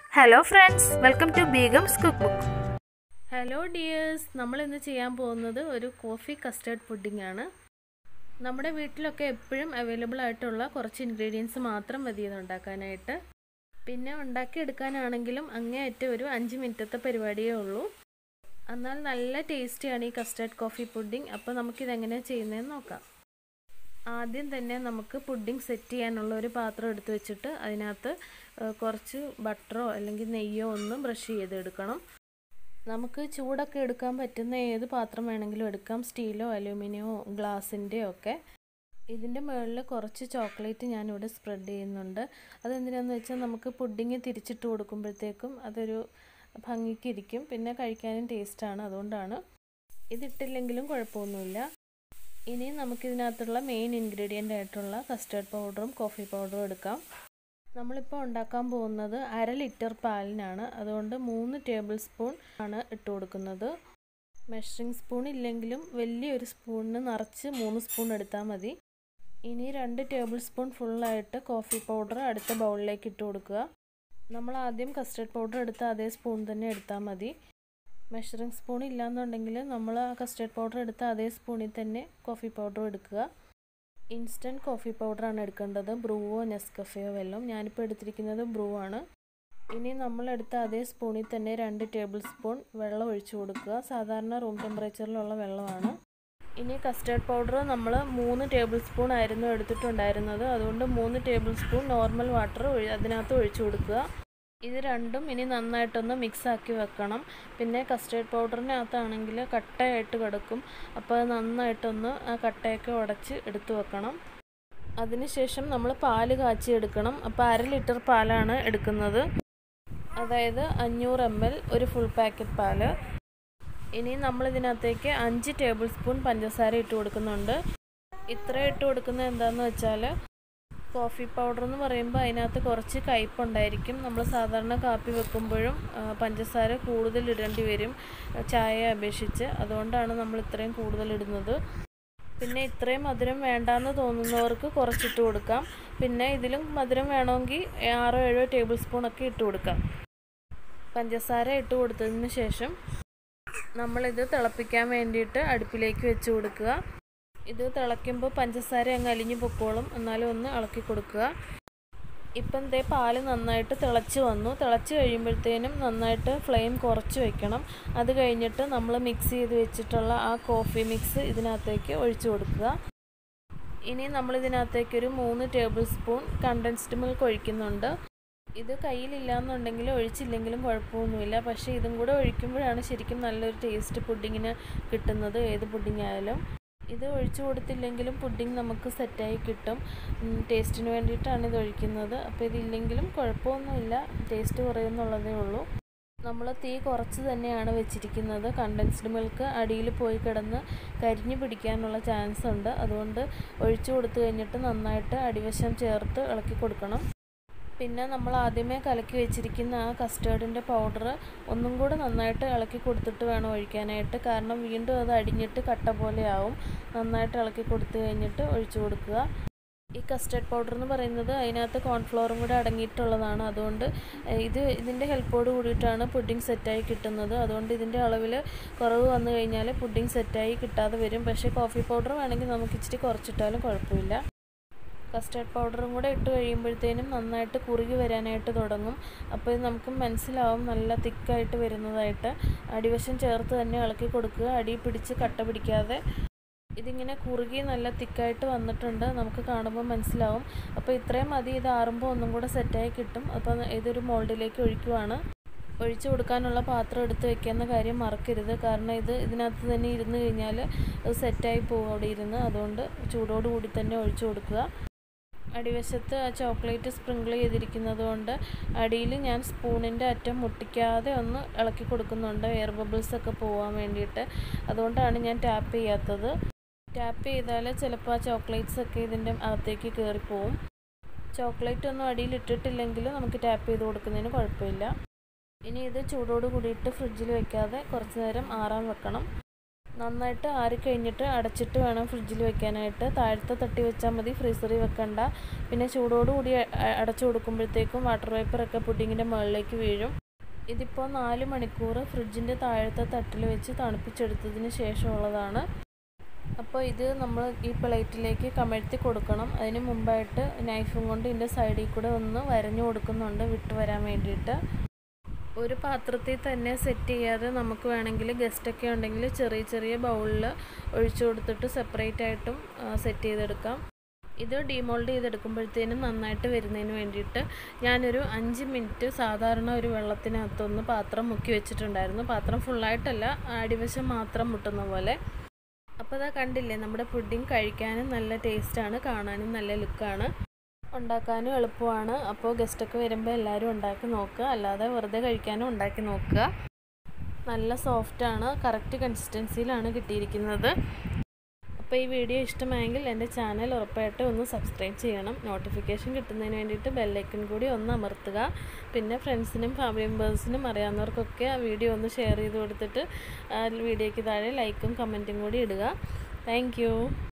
hello friends welcome to Begum's cook book hello dears നമ്മൾ ഇന്ന് ചെയ്യാൻ പോകുന്നത് ഒരു കോഫി കസ്റ്റേർഡ് പുഡിംഗ് ആണ് നമ്മുടെ വീട്ടിലൊക്കെ എപ്പോഴും അവൈലബിൾ ആയിട്ടുള്ള കുറച്ച് ഇൻഗ്രീഡിയൻസ് മാത്രം മതി ഇത് ഉണ്ടാക്കാനായിട്ട് പിന്നെ ഉണ്ടാക്കിയെടുക്കാനാണെങ്കിലും അങ്ങേയറ്റം ഒരു അഞ്ച് മിനിറ്റത്തെ പരിപാടിയേ ഉള്ളൂ എന്നാൽ നല്ല ടേസ്റ്റിയാണ് ഈ കസ്റ്റേർഡ് കോഫി പുഡിംഗ് അപ്പോൾ നമുക്കിതെങ്ങനെയാണ് ചെയ്യുന്നതെന്ന് നോക്കാം ആദ്യം തന്നെ നമുക്ക് പുഡിംഗ് സെറ്റ് ചെയ്യാനുള്ള ഒരു പാത്രം എടുത്ത് വെച്ചിട്ട് അതിനകത്ത് കുറച്ച് ബട്ടറോ അല്ലെങ്കിൽ നെയ്യോ ഒന്ന് ബ്രഷ് ചെയ്തെടുക്കണം നമുക്ക് ചൂടൊക്കെ എടുക്കാൻ പറ്റുന്ന ഏത് പാത്രം വേണമെങ്കിലും എടുക്കാം സ്റ്റീലോ അലൂമിനിയമോ ഗ്ലാസിൻ്റെയോ ഒക്കെ ഇതിൻ്റെ മുകളിൽ കുറച്ച് ചോക്ലേറ്റ് ഞാനിവിടെ സ്പ്രെഡ് ചെയ്യുന്നുണ്ട് അതെന്തിനാന്ന് വെച്ചാൽ നമുക്ക് പുഡിങ് തിരിച്ചിട്ട് കൊടുക്കുമ്പോഴത്തേക്കും അതൊരു ഭംഗിക്കിരിക്കും പിന്നെ കഴിക്കാനും ടേസ്റ്റാണ് അതുകൊണ്ടാണ് ഇതിട്ടില്ലെങ്കിലും കുഴപ്പമൊന്നുമില്ല ഇനി നമുക്കിതിനകത്തുള്ള മെയിൻ ഇൻഗ്രീഡിയൻ്റ് ആയിട്ടുള്ള കസ്റ്റേർഡ് പൗഡറും കോഫി പൗഡറും എടുക്കാം നമ്മളിപ്പോൾ ഉണ്ടാക്കാൻ പോകുന്നത് അര ലിറ്റർ പാലിനാണ് അതുകൊണ്ട് മൂന്ന് ടേബിൾ സ്പൂൺ ആണ് ഇട്ട് കൊടുക്കുന്നത് മെഷറിംഗ് സ്പൂൺ ഇല്ലെങ്കിലും വലിയൊരു സ്പൂണിന് നിറച്ച് മൂന്ന് സ്പൂൺ എടുത്താൽ മതി ഇനി രണ്ട് ടേബിൾ സ്പൂൺ ഫുള്ളായിട്ട് കോഫി പൗഡർ അടുത്ത ബൗളിലേക്ക് ഇട്ട് കൊടുക്കുക നമ്മൾ ആദ്യം കസ്റ്റർഡ് പൗഡർ എടുത്ത അതേ സ്പൂൺ തന്നെ എടുത്താൽ മതി മെഷറിംഗ് സ്പൂൺ ഇല്ലാന്നുണ്ടെങ്കിൽ നമ്മൾ ആ കസ്റ്റർഡ് പൗഡർ എടുത്ത അതേ സ്പൂണിൽ തന്നെ കോഫി പൗഡർ എടുക്കുക ഇൻസ്റ്റൻറ്റ് കോഫി പൗഡറാണ് എടുക്കേണ്ടത് ബ്രൂവോ നെസ്കഫയോ വല്ലതും ഞാനിപ്പോൾ എടുത്തിരിക്കുന്നത് ബ്രൂ ആണ് ഇനി നമ്മൾ എടുത്ത അതേ സ്പൂണിൽ തന്നെ രണ്ട് ടേബിൾ സ്പൂൺ വെള്ളം ഒഴിച്ചു കൊടുക്കുക സാധാരണ റൂം ടെമ്പറേച്ചറിലുള്ള വെള്ളമാണ് ഇനി കസ്റ്റേർഡ് പൗഡർ നമ്മൾ മൂന്ന് ടേബിൾ സ്പൂൺ ആയിരുന്നു എടുത്തിട്ടുണ്ടായിരുന്നത് അതുകൊണ്ട് മൂന്ന് ടേബിൾ സ്പൂൺ നോർമൽ വാട്ടർ അതിനകത്ത് ഒഴിച്ചു കൊടുക്കുക ഇത് രണ്ടും ഇനി നന്നായിട്ടൊന്ന് മിക്സ് ആക്കി വെക്കണം പിന്നെ കസ്റ്റേർഡ് പൗഡറിനകത്താണെങ്കിൽ കട്ടയായിട്ട് കിടക്കും അപ്പോൾ അത് നന്നായിട്ടൊന്ന് ആ കട്ടയൊക്കെ ഉടച്ച് എടുത്തു വെക്കണം അതിനുശേഷം നമ്മൾ പാല് കാച്ചി എടുക്കണം അപ്പോൾ അര ലിറ്റർ പാലാണ് എടുക്കുന്നത് അതായത് അഞ്ഞൂറ് എം എൽ ഒരു ഫുൾ പാക്കറ്റ് പാല് ഇനി നമ്മൾ ഇതിനകത്തേക്ക് അഞ്ച് ടേബിൾ സ്പൂൺ പഞ്ചസാര ഇട്ട് കൊടുക്കുന്നുണ്ട് ഇത്ര ഇട്ട് കൊടുക്കുന്നത് എന്താണെന്ന് വെച്ചാൽ കോഫി പൗഡർ എന്ന് പറയുമ്പോൾ അതിനകത്ത് കുറച്ച് കയ്പുണ്ടായിരിക്കും നമ്മൾ സാധാരണ കാപ്പി വെക്കുമ്പോഴും പഞ്ചസാര കൂടുതൽ ഇടേണ്ടി വരും ചായയെ അപേക്ഷിച്ച് അതുകൊണ്ടാണ് നമ്മൾ ഇത്രയും കൂടുതൽ ഇടുന്നത് പിന്നെ ഇത്രയും മധുരം വേണ്ടാന്ന് തോന്നുന്നവർക്ക് കുറച്ചിട്ട് കൊടുക്കാം പിന്നെ ഇതിലും മധുരം വേണമെങ്കിൽ ആറോ ഏഴോ ടേബിൾ സ്പൂണൊക്കെ ഇട്ട് കൊടുക്കാം പഞ്ചസാര ഇട്ട് കൊടുത്തതിന് ശേഷം നമ്മളിത് തിളപ്പിക്കാൻ വേണ്ടിയിട്ട് അടുപ്പിലേക്ക് വെച്ച് കൊടുക്കുക ഇത് തിളയ്ക്കുമ്പോൾ പഞ്ചസാര അങ്ങ് അലിഞ്ഞു പൊക്കോളും എന്നാലും ഒന്ന് ഇളക്കി കൊടുക്കുക ഇപ്പം ദേ പാല് നന്നായിട്ട് തിളച്ച് വന്നു തിളച്ച് കഴിയുമ്പോഴത്തേനും നന്നായിട്ട് ഫ്ലെയിം കുറച്ച് വെക്കണം അത് കഴിഞ്ഞിട്ട് നമ്മൾ മിക്സ് ചെയ്ത് വെച്ചിട്ടുള്ള ആ കോഫി മിക്സ് ഇതിനകത്തേക്ക് ഒഴിച്ചു കൊടുക്കുക ഇനി നമ്മൾ ഇതിനകത്തേക്ക് ഒരു മൂന്ന് ടേബിൾ സ്പൂൺ കണ്ടൻസ്ഡ് മിൽക്ക് ഒഴിക്കുന്നുണ്ട് ഇത് കയ്യിലില്ലാന്നുണ്ടെങ്കിൽ ഒഴിച്ചില്ലെങ്കിലും കുഴപ്പമൊന്നുമില്ല പക്ഷേ ഇതും കൂടെ ഒഴിക്കുമ്പോഴാണ് ശരിക്കും നല്ലൊരു ടേസ്റ്റ് പുഡിങ്ങിന് കിട്ടുന്നത് ഏത് പുഡിംഗ് ആയാലും ഇത് ഒഴിച്ചു കൊടുത്തില്ലെങ്കിലും പുഡിംഗ് നമുക്ക് സെറ്റായി കിട്ടും ടേസ്റ്റിന് വേണ്ടിയിട്ടാണ് ഇത് ഒഴിക്കുന്നത് അപ്പോൾ ഇതില്ലെങ്കിലും കുഴപ്പമൊന്നുമില്ല ടേസ്റ്റ് കുറയുന്നുള്ളതേ ഉള്ളൂ നമ്മൾ തീ കുറച്ച് തന്നെയാണ് വെച്ചിരിക്കുന്നത് കണ്ടൻസ്ഡ് മിൽക്ക് അടിയിൽ പോയി കിടന്ന് കരിഞ്ഞു പിടിക്കാനുള്ള ചാൻസ് ഉണ്ട് അതുകൊണ്ട് ഒഴിച്ചു കൊടുത്തു കഴിഞ്ഞിട്ട് നന്നായിട്ട് അടിവശം ചേർത്ത് ഇളക്കി കൊടുക്കണം പിന്നെ നമ്മൾ ആദ്യമേ കലക്കി വെച്ചിരിക്കുന്ന ആ കസ്റ്റേർഡിൻ്റെ പൗഡർ ഒന്നും കൂടെ നന്നായിട്ട് ഇളക്കി കൊടുത്തിട്ട് വേണം ഒഴിക്കാനായിട്ട് കാരണം വീണ്ടും അത് അടിഞ്ഞിട്ട് കട്ട പോലെ ആവും നന്നായിട്ട് ഇളക്കി കൊടുത്തു കഴിഞ്ഞിട്ട് ഒഴിച്ചു കൊടുക്കുക ഈ കസ്റ്റേർഡ് പൗഡർ എന്ന് പറയുന്നത് അതിനകത്ത് കോൺഫ്ലോറും കൂടെ അടങ്ങിയിട്ടുള്ളതാണ് അതുകൊണ്ട് ഇത് ഇതിൻ്റെ ഹെൽപ്പോട് കൂടിയിട്ടാണ് പുഡിംഗ് സെറ്റായി കിട്ടുന്നത് അതുകൊണ്ട് ഇതിൻ്റെ അളവിൽ കുറവ് വന്നു കഴിഞ്ഞാൽ പുഡിംഗ് സെറ്റായി കിട്ടാതെ വരും പക്ഷേ കോഫി പൗഡർ വേണമെങ്കിൽ നമുക്ക് ഇച്ചിരി കുറച്ചിട്ടാലും കുഴപ്പമില്ല കസ്റ്റേർഡ് പൗഡറും കൂടെ ഇട്ട് കഴിയുമ്പോഴത്തേനും നന്നായിട്ട് കുറുകി വരാനായിട്ട് തുടങ്ങും അപ്പോൾ ഇത് നമുക്ക് മനസ്സിലാവും നല്ല തിക്കായിട്ട് വരുന്നതായിട്ട് അടിവശം ചേർത്ത് തന്നെ ഇളക്കി കൊടുക്കുക അടി പിടിച്ച് കട്ട പിടിക്കാതെ ഇതിങ്ങനെ കുറുകി നല്ല തിക്കായിട്ട് വന്നിട്ടുണ്ട് നമുക്ക് കാണുമ്പോൾ മനസ്സിലാവും അപ്പോൾ ഇത്രയും മതി ഇത് ആറുമ്പോൾ ഒന്നും കൂടെ സെറ്റായി കിട്ടും അപ്പോൾ ഇതൊരു മോൾഡിലേക്ക് ഒഴിക്കുവാണ് ഒഴിച്ചു കൊടുക്കാനുള്ള പാത്രം എടുത്ത് വെക്കുന്ന കാര്യം മറക്കരുത് കാരണം ഇത് ഇതിനകത്ത് തന്നെ ഇരുന്ന് കഴിഞ്ഞാൽ അത് സെറ്റായി പോകും അവിടെ ഇരുന്ന് അതുകൊണ്ട് ചൂടോട് കൂടി തന്നെ ഒഴിച്ചു കൊടുക്കുക അടിവശത്ത് ആ ചോക്ലേറ്റ് സ്പ്രിങ്കിൾ ചെയ്തിരിക്കുന്നത് കൊണ്ട് അടിയിൽ ഞാൻ സ്പൂണിൻ്റെ അറ്റം മുട്ടിക്കാതെ ഒന്ന് ഇളക്കി കൊടുക്കുന്നുണ്ട് എയർ ബബിൾസ് ഒക്കെ പോകാൻ വേണ്ടിയിട്ട് അതുകൊണ്ടാണ് ഞാൻ ടാപ്പ് ചെയ്യാത്തത് ടാപ്പ് ചെയ്താൽ ചിലപ്പോൾ ആ ചോക്ലേറ്റ്സ് ഒക്കെ ഇതിൻ്റെ അകത്തേക്ക് കയറിപ്പോവും ചോക്ലേറ്റ് ഒന്നും അടിയിൽ ഇട്ടിട്ടില്ലെങ്കിൽ നമുക്ക് ടാപ്പ് ചെയ്ത് കൊടുക്കുന്നതിന് കുഴപ്പമില്ല ഇനി ഇത് ചൂടോട് കൂടിയിട്ട് ഫ്രിഡ്ജിൽ വെക്കാതെ കുറച്ച് നേരം ആറാൻ വെക്കണം നന്നായിട്ട് ആറിക്കഴിഞ്ഞിട്ട് അടച്ചിട്ട് വേണം ഫ്രിഡ്ജിൽ വെക്കാനായിട്ട് താഴത്തെ തട്ടി വെച്ചാൽ മതി ഫ്രീസറിൽ വെക്കണ്ട പിന്നെ ചൂടോടുകൂടി അടച്ചു കൊടുക്കുമ്പോഴത്തേക്കും വാട്ടർ വേപ്പറൊക്കെ പുഡിങ്ങിൻ്റെ മുകളിലേക്ക് വീഴും ഇതിപ്പോൾ നാല് മണിക്കൂർ ഫ്രിഡ്ജിൻ്റെ താഴത്തെ തട്ടിൽ വെച്ച് തണുപ്പിച്ചെടുത്തതിന് ശേഷമുള്ളതാണ് അപ്പോൾ ഇത് നമ്മൾ ഈ പ്ലേറ്റിലേക്ക് കമഴ്ത്തി കൊടുക്കണം അതിന് മുമ്പായിട്ട് നൈഫും കൊണ്ട് ഇതിൻ്റെ സൈഡിൽ കൂടെ ഒന്ന് വരഞ്ഞു കൊടുക്കുന്നുണ്ട് വിട്ട് വരാൻ വേണ്ടിയിട്ട് ഒരു പാത്രത്തിൽ തന്നെ സെറ്റ് ചെയ്യാതെ നമുക്ക് വേണമെങ്കിൽ ഗസ്റ്റൊക്കെ ഉണ്ടെങ്കിൽ ചെറിയ ചെറിയ ബൗളിൽ ഒഴിച്ചു കൊടുത്തിട്ട് സെപ്പറേറ്റ് ആയിട്ടും സെറ്റ് ചെയ്തെടുക്കാം ഇത് ഡീമോൾഡ് ചെയ്തെടുക്കുമ്പോഴത്തേനും നന്നായിട്ട് വരുന്നതിന് വേണ്ടിയിട്ട് ഞാനൊരു അഞ്ച് മിനിറ്റ് സാധാരണ ഒരു വെള്ളത്തിനകത്തൊന്ന് പാത്രം മുക്കി വെച്ചിട്ടുണ്ടായിരുന്നു പാത്രം ഫുള്ളായിട്ടല്ല അടിവശം മാത്രം മുട്ടുന്ന പോലെ അപ്പോൾ അതാ കണ്ടില്ലേ നമ്മുടെ പുഡിങ് കഴിക്കാനും നല്ല ടേസ്റ്റാണ് കാണാനും നല്ല ലുക്കാണ് ഉണ്ടാക്കാനും എളുപ്പമാണ് അപ്പോൾ ഗസ്റ്റൊക്കെ വരുമ്പോൾ എല്ലാവരും ഉണ്ടാക്കി നോക്കുക അല്ലാതെ വെറുതെ കഴിക്കാനും ഉണ്ടാക്കി നോക്കുക നല്ല സോഫ്റ്റാണ് കറക്റ്റ് കൺസിസ്റ്റൻസിയിലാണ് കിട്ടിയിരിക്കുന്നത് അപ്പോൾ ഈ വീഡിയോ ഇഷ്ടമായെങ്കിൽ എൻ്റെ ചാനൽ ഉറപ്പായിട്ടും ഒന്ന് സബ്സ്ക്രൈബ് ചെയ്യണം നോട്ടിഫിക്കേഷൻ കിട്ടുന്നതിന് വേണ്ടിയിട്ട് ബെല്ലൈക്കൺ കൂടി ഒന്ന് അമർത്തുക പിന്നെ ഫ്രണ്ട്സിനും ഫാമിലി മെമ്പേഴ്സിനും അറിയാവുന്നവർക്കൊക്കെ ആ വീഡിയോ ഒന്ന് ഷെയർ ചെയ്ത് കൊടുത്തിട്ട് ആ വീഡിയോയ്ക്ക് താഴെ ലൈക്കും കമൻറ്റും കൂടി ഇടുക താങ്ക്